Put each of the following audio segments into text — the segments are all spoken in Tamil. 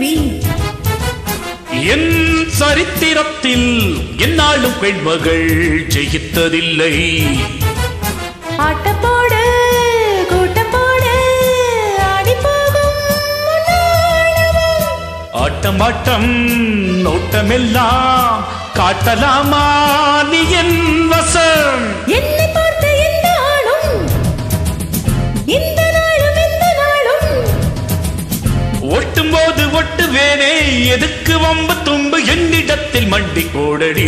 கேள்வி என் சரித்திரத்தில் என்னாலும் பெண்மகள் ஜெயித்ததில்லை ஆட்டம் போடு கூட்டம் போடு ஆடி போகும் உன்னாளமும். ஆட்டம் ஆட்டம் நோட்டமெல்லாம் காட்டலாமா நீ என் வசம் என்னை பார்த்த எந்த ஆளும் இந்த நாளும் எந்த நாளும் ஒட்டும் போது ஒட்டுவேனே எதுக்கு வம்பு தும்பு என்னிடத்தில் மண்டி போடடி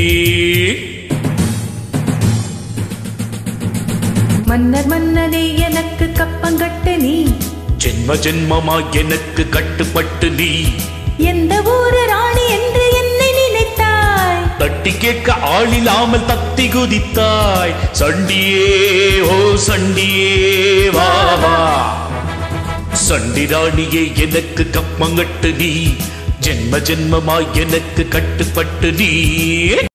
மன்னர் மன்னனே எனக்கு கப்பங்கட்டு நீ ஜென்ம ஜென்மமா எனக்கு கட்டுப்பட்டு நீ எந்த ஊரு ராணி என்று என்னை நினைத்தாய் தட்டி கேட்க ஆளில்லாமல் தத்தி குதித்தாய் சண்டியே ஓ சண்டியே வா வா சண்டிராணியே எனக்கு கப்பங்கட்டு நீ ஜென்ம ஜென்மமாய் எனக்கு கட்டுப்பட்டு நீ